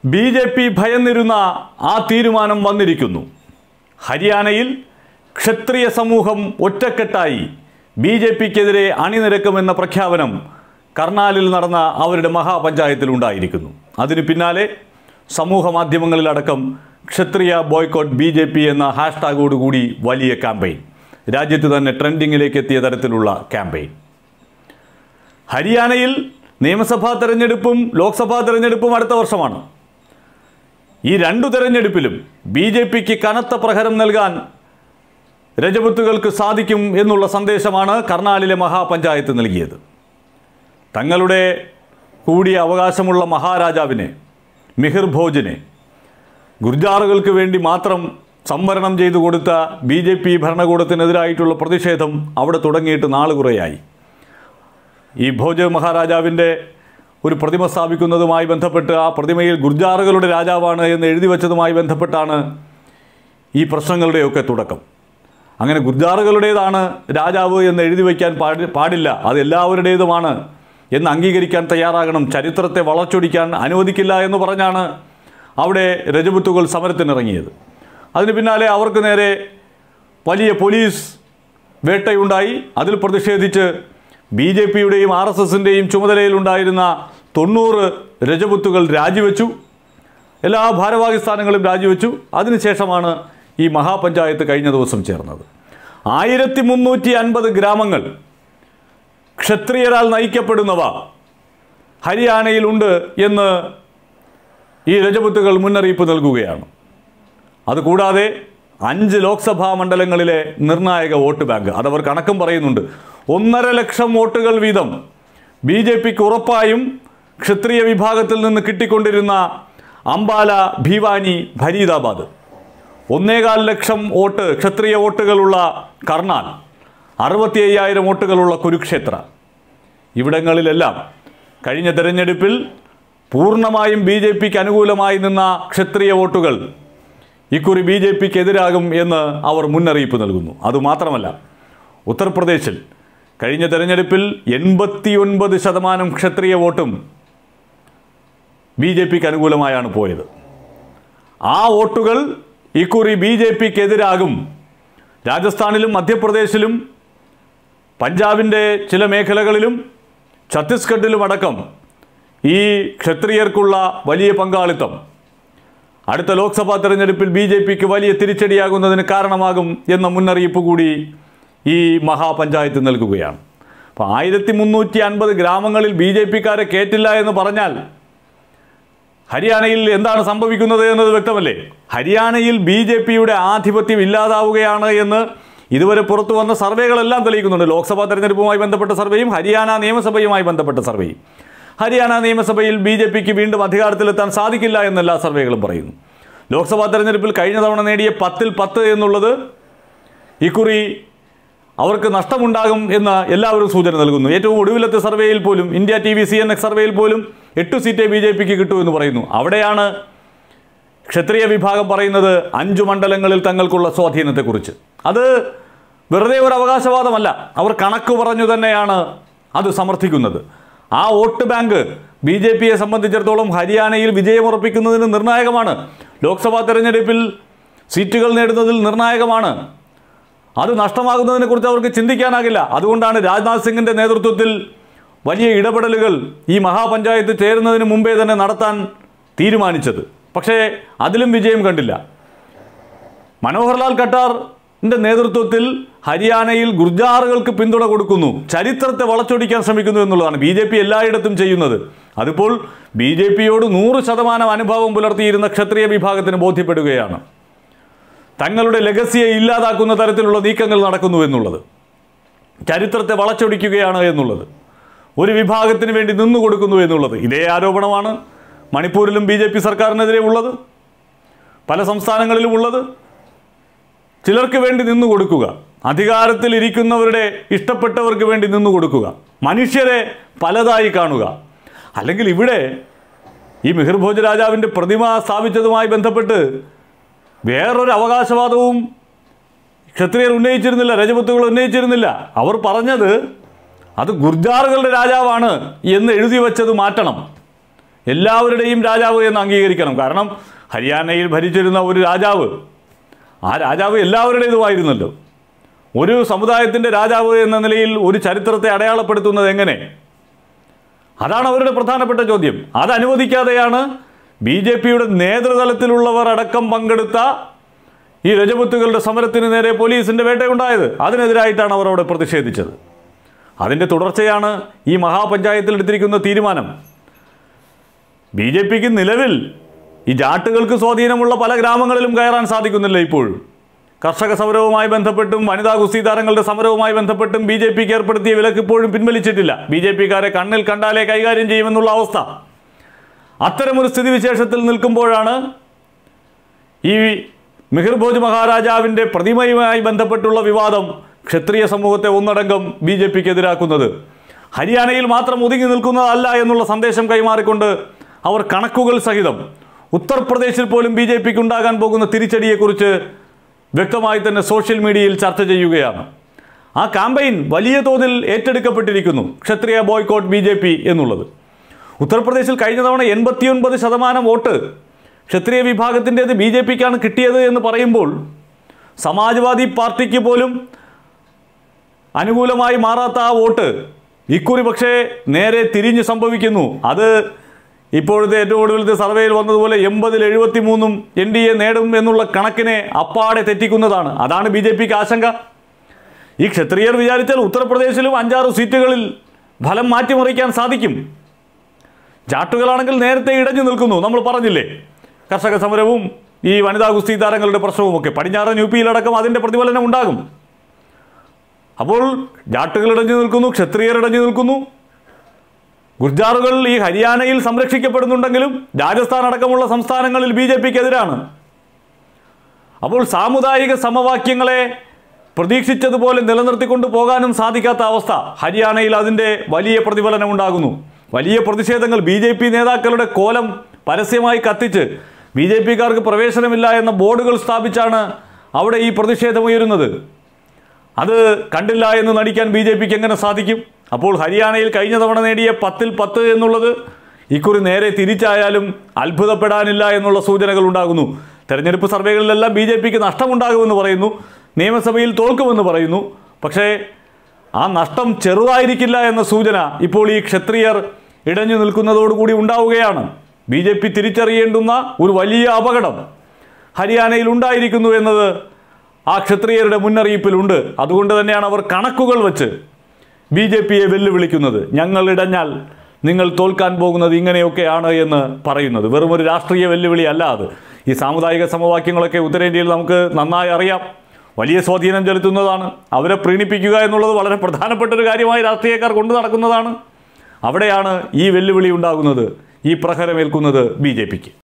B J P ഭയന്നിരുന്ന ആ തീരുമാനം വന്നിരിക്കുന്നു ഹരിയാനയിൽ ക്ഷത്രിയ സമൂഹം ഒറ്റക്കെട്ടായി ബി ജെ പിക്കെതിരെ അണിനിരക്കുമെന്ന പ്രഖ്യാപനം കർണാലിൽ നടന്ന അവരുടെ മഹാപഞ്ചായത്തിലുണ്ടായിരിക്കുന്നു അതിനു പിന്നാലെ സമൂഹ മാധ്യമങ്ങളിലടക്കം Kshatriya boycott B J P എന്ന ഹാഷ്ടാഗോടുകൂടി വലിയ ക്യാമ്പയിൻ രാജ്യത്ത് തന്നെ ട്രെൻഡിങ്ങിലേക്ക് എത്തിയ തരത്തിലുള്ള ക്യാമ്പയിൻ ഹരിയാനയിൽ നിയമസഭാ തെരഞ്ഞെടുപ്പും ലോക്സഭാ തെരഞ്ഞെടുപ്പും അടുത്ത വർഷമാണ് ഈ രണ്ടു തെരഞ്ഞെടുപ്പിലും ബി ജെ പിക്ക് കനത്ത പ്രഹരം നൽകാൻ രജപുത്തുകൾക്ക് സാധിക്കും എന്നുള്ള സന്ദേശമാണ് കർണാലിലെ മഹാപഞ്ചായത്ത് നൽകിയത് തങ്ങളുടെ കൂടിയ അവകാശമുള്ള മഹാരാജാവിനെ മിഹിർ ഭോജിനെ ഗുർജാറുകൾക്ക് വേണ്ടി മാത്രം സംവരണം ചെയ്തു കൊടുത്ത ബി ജെ പി ഭരണകൂടത്തിനെതിരായിട്ടുള്ള പ്രതിഷേധം അവിടെ തുടങ്ങിയിട്ട് നാളുകുറയായി ഈ ഭോജ മഹാരാജാവിൻ്റെ ഒരു പ്രതിമ സ്ഥാപിക്കുന്നതുമായി ബന്ധപ്പെട്ട് ആ പ്രതിമയിൽ ഗുർജാറുകളുടെ രാജാവാണ് എന്ന് എഴുതി വച്ചതുമായി ബന്ധപ്പെട്ടാണ് ഈ പ്രശ്നങ്ങളുടെയൊക്കെ തുടക്കം അങ്ങനെ ഗുർജാറുകളുടേതാണ് രാജാവ് എന്ന് എഴുതി വയ്ക്കാൻ പാടി പാടില്ല അത് എല്ലാവരുടേതുമാണ് എന്ന് അംഗീകരിക്കാൻ തയ്യാറാകണം ചരിത്രത്തെ വളച്ചൊടിക്കാൻ അനുവദിക്കില്ല എന്ന് പറഞ്ഞാണ് അവിടെ രജപുത്തുകൾ സമരത്തിനിറങ്ങിയത് അതിന് പിന്നാലെ അവർക്ക് നേരെ വലിയ പോലീസ് വേട്ടയുണ്ടായി അതിൽ പ്രതിഷേധിച്ച് ബി ജെ പിയുടെയും ആർ എസ് എസിൻ്റെയും ചുമതലയിലുണ്ടായിരുന്ന തൊണ്ണൂറ് രജപുത്തുകൾ രാജിവെച്ചു എല്ലാ ഭാരവാഹി സ്ഥാനങ്ങളും രാജിവെച്ചു അതിനുശേഷമാണ് ഈ മഹാപഞ്ചായത്ത് കഴിഞ്ഞ ദിവസം ചേർന്നത് ആയിരത്തി മുന്നൂറ്റി അൻപത് ഗ്രാമങ്ങൾ ക്ഷത്രിയരാൽ നയിക്കപ്പെടുന്നവ ഹരിയാനയിലുണ്ട് എന്ന് ഈ രജപുത്തുകൾ മുന്നറിയിപ്പ് നൽകുകയാണ് അതുകൂടാതെ അഞ്ച് ലോക്സഭാ മണ്ഡലങ്ങളിലെ നിർണായക വോട്ട് ബാങ്ക് അതവർ കണക്കും പറയുന്നുണ്ട് ഒന്നര ലക്ഷം വോട്ടുകൾ വീതം ബി ജെ പിക്ക് ഉറപ്പായും ക്ഷത്രിയ വിഭാഗത്തിൽ നിന്ന് കിട്ടിക്കൊണ്ടിരുന്ന അംബാല ഭീവാനി ഫരീദാബാദ് ഒന്നേകാൽ ലക്ഷം വോട്ട് ക്ഷത്രിയ വോട്ടുകളുള്ള കർണാൽ അറുപത്തി അയ്യായിരം വോട്ടുകളുള്ള കുരുക്ഷേത്ര ഇവിടങ്ങളിലെല്ലാം കഴിഞ്ഞ തെരഞ്ഞെടുപ്പിൽ പൂർണ്ണമായും ബി ജെ പിക്ക് അനുകൂലമായി നിന്ന ക്ഷത്രിയ വോട്ടുകൾ ഇക്കുറി ബി ജെ പിക്ക് എതിരാകും എന്ന് അവർ മുന്നറിയിപ്പ് നൽകുന്നു അതുമാത്രമല്ല ഉത്തർപ്രദേശിൽ കഴിഞ്ഞ തെരഞ്ഞെടുപ്പിൽ എൺപത്തിയൊൻപത് ശതമാനം ക്ഷത്രിയ വോട്ടും ബി ജെ പിക്ക് അനുകൂലമായാണ് പോയത് ആ വോട്ടുകൾ ഇക്കുറി ബി ജെ പിക്ക് എതിരാകും രാജസ്ഥാനിലും മധ്യപ്രദേശിലും പഞ്ചാബിൻ്റെ ചില മേഖലകളിലും ഛത്തീസ്ഗഡിലും അടക്കം ഈ ക്ഷത്രിയർക്കുള്ള വലിയ പങ്കാളിത്തം അടുത്ത ലോക്സഭാ തെരഞ്ഞെടുപ്പിൽ ബി ജെ പിക്ക് വലിയ തിരിച്ചടിയാകുന്നതിന് കാരണമാകും എന്ന മുന്നറിയിപ്പ് കൂടി ഈ മഹാപഞ്ചായത്ത് നൽകുകയാണ് അപ്പോൾ ആയിരത്തി മുന്നൂറ്റി അൻപത് ഗ്രാമങ്ങളിൽ ബി ജെ പിക്കാരെ കയറ്റില്ല എന്ന് പറഞ്ഞാൽ ഹരിയാനയിൽ എന്താണ് സംഭവിക്കുന്നത് എന്നത് വ്യക്തമല്ലേ ഹരിയാനയിൽ ബി ജെ പിയുടെ ആധിപത്യം ഇല്ലാതാവുകയാണ് എന്ന് ഇതുവരെ പുറത്തു വന്ന സർവേകളെല്ലാം തെളിയിക്കുന്നുണ്ട് ലോക്സഭാ തെരഞ്ഞെടുപ്പുമായി ബന്ധപ്പെട്ട സർവേയും ഹരിയാന നിയമസഭയുമായി ബന്ധപ്പെട്ട സർവേയും ഹരിയാന നിയമസഭയിൽ ബി ജെ പിക്ക് വീണ്ടും അധികാരത്തിലെത്താൻ സാധിക്കില്ല എന്ന് എല്ലാ സർവേകളും പറയുന്നു ലോക്സഭാ തെരഞ്ഞെടുപ്പിൽ കഴിഞ്ഞ തവണ നേടിയ പത്തിൽ പത്ത് എന്നുള്ളത് ഇക്കുറി അവർക്ക് നഷ്ടമുണ്ടാകും എന്ന് എല്ലാവരും സൂചന നൽകുന്നു ഏറ്റവും ഒടുവിലത്തെ സർവേയിൽ പോലും India T V C N X സർവേയിൽ പോലും എട്ട് സീറ്റേ ബി ജെ പിക്ക് കിട്ടൂ എന്ന് പറയുന്നു അവിടെയാണ് ക്ഷത്രിയ വിഭാഗം പറയുന്നത് അഞ്ചു മണ്ഡലങ്ങളിൽ തങ്ങൾക്കുള്ള സ്വാധീനത്തെക്കുറിച്ച് അത് വെറുതെ ഒരു അവകാശവാദമല്ല അവർ കണക്ക് പറഞ്ഞു തന്നെയാണ് അത് സമർത്ഥിക്കുന്നത് ആ വോട്ട് ബാങ്ക് ബി ജെ പിയെ സംബന്ധിച്ചിടത്തോളം ഹരിയാനയിൽ വിജയമുറപ്പിക്കുന്നതിന് നിർണായകമാണ് ലോക്സഭാ തെരഞ്ഞെടുപ്പിൽ സീറ്റുകൾ നേടുന്നതിൽ നിർണായകമാണ് അത് നഷ്ടമാകുന്നതിനെക്കുറിച്ച് അവർക്ക് ചിന്തിക്കാനാകില്ല അതുകൊണ്ടാണ് രാജ്നാഥ് സിംഗിൻ്റെ നേതൃത്വത്തിൽ വലിയ ഇടപെടലുകൾ ഈ മഹാപഞ്ചായത്ത് ചേരുന്നതിന് മുമ്പേ തന്നെ നടത്താൻ തീരുമാനിച്ചത് പക്ഷേ അതിലും വിജയം കണ്ടില്ല മനോഹർലാൽ ഖട്ടാറിൻ്റെ നേതൃത്വത്തിൽ ഹരിയാനയിൽ ഗുർജാറുകൾക്ക് പിന്തുണ കൊടുക്കുന്നു ചരിത്രത്തെ വളച്ചൊടിക്കാൻ ശ്രമിക്കുന്നു എന്നുള്ളതാണ് ബി ജെ പി എല്ലായിടത്തും ചെയ്യുന്നത് അതിപ്പോൾ ബി ജെ പിയോട് നൂറ് ശതമാനം അനുഭവം പുലർത്തിയിരുന്ന ക്ഷത്രിയ വിഭാഗത്തിന് ബോധ്യപ്പെടുകയാണ് തങ്ങളുടെ ലെഗസിയെ ഇല്ലാതാക്കുന്ന തരത്തിലുള്ള നീക്കങ്ങൾ നടക്കുന്നു എന്നുള്ളത് ചരിത്രത്തെ വളച്ചൊടിക്കുകയാണ് എന്നുള്ളത് ഒരു വിഭാഗത്തിന് വേണ്ടി നിന്നു കൊടുക്കുന്നു എന്നുള്ളത് ഇതേ ആരോപണമാണ് മണിപ്പൂരിലും ബി ജെ പി സർക്കാരിനെതിരെ ഉള്ളത് പല സംസ്ഥാനങ്ങളിലും ഉള്ളത് ചിലർക്ക് വേണ്ടി നിന്നു കൊടുക്കുക അധികാരത്തിൽ ഇരിക്കുന്നവരുടെ ഇഷ്ടപ്പെട്ടവർക്ക് വേണ്ടി നിന്നു കൊടുക്കുക മനുഷ്യരെ പലതായി കാണുക അല്ലെങ്കിൽ ഇവിടെ ഈ മിഹിർ ഭോജ രാജാവിൻ്റെ പ്രതിമ സ്ഥാപിച്ചതുമായി ബന്ധപ്പെട്ട് വേറൊരു അവകാശവാദവും ക്ഷത്രിയർ ഉന്നയിച്ചിരുന്നില്ല രജപുത്തുകൾ ഉന്നയിച്ചിരുന്നില്ല അവർ പറഞ്ഞത് അത് ഗുർജാറുകളുടെ രാജാവാണ് എന്ന് എഴുതി വച്ചത് മാറ്റണം എല്ലാവരുടെയും രാജാവ് എന്ന് അംഗീകരിക്കണം കാരണം ഹരിയാനയിൽ ഭരിച്ചിരുന്ന ഒരു രാജാവ് ആ രാജാവ് എല്ലാവരുടേതുമായിരുന്നല്ലോ ഒരു സമുദായത്തിൻ്റെ രാജാവ് എന്ന നിലയിൽ ഒരു ചരിത്രത്തെ അടയാളപ്പെടുത്തുന്നത് എങ്ങനെ അതാണ് അവരുടെ പ്രധാനപ്പെട്ട ചോദ്യം അത് അനുവദിക്കാതെയാണ് ബി ജെ പിയുടെ നേതൃതലത്തിലുള്ളവർ അടക്കം പങ്കെടുത്ത ഈ രജപുത്തുകളുടെ സമരത്തിന് നേരെ പോലീസിൻ്റെ വേട്ടയുണ്ടായത് അതിനെതിരായിട്ടാണ് അവർ അവിടെ പ്രതിഷേധിച്ചത് അതിൻ്റെ തുടർച്ചയാണ് ഈ മഹാപഞ്ചായത്തിൽ എടുത്തിരിക്കുന്ന തീരുമാനം ബി ജെ പിക്ക് നിലവിൽ ഈ ജാട്ടുകൾക്ക് സ്വാധീനമുള്ള പല ഗ്രാമങ്ങളിലും കയറാൻ സാധിക്കുന്നില്ല ഇപ്പോഴും കർഷക സമരവുമായി ബന്ധപ്പെട്ടും വനിതാ കുസ്തി താരങ്ങളുടെ സമരവുമായി ബന്ധപ്പെട്ടും ബി ജെ പിക്ക് ഏർപ്പെടുത്തിയ വിലക്ക് ഇപ്പോഴും പിൻവലിച്ചിട്ടില്ല ബി ജെ പിക്കാരെ കണ്ണിൽ കണ്ടാലേ കൈകാര്യം ചെയ്യുമെന്നുള്ള അവസ്ഥ അത്തരമൊരു സ്ഥിതിവിശേഷത്തിൽ നിൽക്കുമ്പോഴാണ് ഈ മിഹിർഭോജ് മഹാരാജാവിൻ്റെ പ്രതിമയുമായി ബന്ധപ്പെട്ടുള്ള വിവാദം ക്ഷത്രിയ സമൂഹത്തെ ഒന്നടങ്കം ബി ജെ പിക്ക് എതിരാക്കുന്നത് ഹരിയാനയിൽ മാത്രം ഒതുങ്ങി നിൽക്കുന്നതല്ല എന്നുള്ള സന്ദേശം കൈമാറിക്കൊണ്ട് അവർ കണക്കുകൾ സഹിതം ഉത്തർപ്രദേശിൽ പോലും ബി ജെ പിക്ക് ഉണ്ടാകാൻ പോകുന്ന തിരിച്ചടിയെക്കുറിച്ച് വ്യക്തമായി തന്നെ സോഷ്യൽ മീഡിയയിൽ ചർച്ച ചെയ്യുകയാണ് ആ കാമ്പയിൻ വലിയ തോതിൽ ഏറ്റെടുക്കപ്പെട്ടിരിക്കുന്നു Kshatriya boycott B J P എന്നുള്ളത് ഉത്തർപ്രദേശിൽ കഴിഞ്ഞ തവണ എൺപത്തിയൊൻപത് ശതമാനം വോട്ട് ക്ഷത്രിയ വിഭാഗത്തിൻ്റേത് ബി ജെ പിക്കാണ് കിട്ടിയത് എന്ന് പറയുമ്പോൾ സമാജ്വാദി പാർട്ടിക്ക് പോലും അനുകൂലമായി മാറാത്ത ആ വോട്ട് ഇക്കുറി പക്ഷേ നേരെ തിരിഞ്ഞ് സംഭവിക്കുന്നു അത് ഇപ്പോഴത്തെ ഏറ്റവും ഒടുവിലത്തെ സർവേയിൽ വന്നതുപോലെ എൺപതിൽ എഴുപത്തി മൂന്നും എൻ ഡി എ നേടും എന്നുള്ള കണക്കിനെ അപ്പാടെ തെറ്റിക്കുന്നതാണ് അതാണ് ബി ജെ പിക്ക് ആശങ്ക ഈ ക്ഷത്രിയർ വിചാരിച്ചാൽ ഉത്തർപ്രദേശിലും അഞ്ചാറ് സീറ്റുകളിൽ ഫലം മാറ്റിമറിക്കാൻ സാധിക്കും ജാട്ടുകളാണെങ്കിൽ നേരത്തെ ഇടഞ്ഞു നിൽക്കുന്നു നമ്മൾ പറഞ്ഞില്ലേ കർഷക സമരവും ഈ വനിതാ ഗുസ്തി താരങ്ങളുടെ പ്രശ്നവുമൊക്കെ പടിഞ്ഞാറൻ യു പിയിലടക്കം അതിൻ്റെ പ്രതിഫലനം ഉണ്ടാകും അപ്പോൾ ജാട്ടുകൾ ഇടഞ്ഞു നിൽക്കുന്നു ക്ഷത്രിയർ ഇടഞ്ഞു നിൽക്കുന്നു ഗുർജാറുകൾ ഈ ഹരിയാനയിൽ സംരക്ഷിക്കപ്പെടുന്നുണ്ടെങ്കിലും രാജസ്ഥാൻ അടക്കമുള്ള സംസ്ഥാനങ്ങളിൽ ബി ജെ പിക്ക് എതിരാണ് അപ്പോൾ സാമുദായിക സമവാക്യങ്ങളെ പ്രതീക്ഷിച്ചതുപോലെ നിലനിർത്തിക്കൊണ്ട് പോകാനും സാധിക്കാത്ത അവസ്ഥ ഹരിയാനയിൽ അതിൻ്റെ വലിയ പ്രതിഫലനം ഉണ്ടാകുന്നു വലിയ പ്രതിഷേധങ്ങൾ ബി ജെ പി നേതാക്കളുടെ കോലം പരസ്യമായി കത്തിച്ച് ബി ജെ പിക്കാർക്ക് പ്രവേശനമില്ല എന്ന ബോർഡുകൾ സ്ഥാപിച്ചാണ് അവിടെ ഈ പ്രതിഷേധമുയരുന്നത് അത് കണ്ടില്ല എന്ന് നടിക്കാൻ ബി ജെ പിക്ക് എങ്ങനെ സാധിക്കും അപ്പോൾ ഹരിയാനയിൽ കഴിഞ്ഞ തവണ നേടിയ പത്തിൽ പത്ത് എന്നുള്ളത് ഇക്കുറി നേരെ തിരിച്ചായാലും അത്ഭുതപ്പെടാനില്ല എന്നുള്ള സൂചനകൾ ഉണ്ടാകുന്നു തെരഞ്ഞെടുപ്പ് സർവേകളിലെല്ലാം ബി ജെ പിക്ക് നഷ്ടമുണ്ടാകുമെന്ന് പറയുന്നു നിയമസഭയിൽ തോൽക്കുമെന്ന് പറയുന്നു പക്ഷേ ആ നഷ്ടം ചെറുതായിരിക്കില്ല എന്ന സൂചന ഇപ്പോൾ ഈ ക്ഷത്രിയർ ഇടഞ്ഞു നിൽക്കുന്നതോടുകൂടി ഉണ്ടാവുകയാണ് ബി ജെ പി തിരിച്ചറിയേണ്ടുന്ന ഒരു വലിയ അപകടം ഹരിയാനയിൽ ഉണ്ടായിരിക്കുന്നു എന്നത് ആ ക്ഷത്രിയരുടെ മുന്നറിയിപ്പിലുണ്ട് അതുകൊണ്ട് തന്നെയാണ് അവർ കണക്കുകൾ വച്ച് ബി ജെ പിയെ വെല്ലുവിളിക്കുന്നത് ഞങ്ങൾ ഇടഞ്ഞാൽ നിങ്ങൾ തോൽക്കാൻ പോകുന്നത് ഇങ്ങനെയൊക്കെയാണ് എന്ന് പറയുന്നത് വെറും ഒരു രാഷ്ട്രീയ വെല്ലുവിളി അല്ല അത് ഈ സാമുദായിക സമവാക്യങ്ങളൊക്കെ ഉത്തരേന്ത്യയിൽ നമുക്ക് നന്നായി അറിയാം വലിയ സ്വാധീനം ചെലുത്തുന്നതാണ് അവരെ പ്രീണിപ്പിക്കുക എന്നുള്ളത് വളരെ പ്രധാനപ്പെട്ട ഒരു കാര്യമായി രാഷ്ട്രീയക്കാർ കൊണ്ടു നടക്കുന്നതാണ് അവിടെയാണ് ഈ വെല്ലുവിളി ഉണ്ടാകുന്നത് ഈ പ്രഹരമേൽക്കുന്നത് ബി ജെ പിക്ക്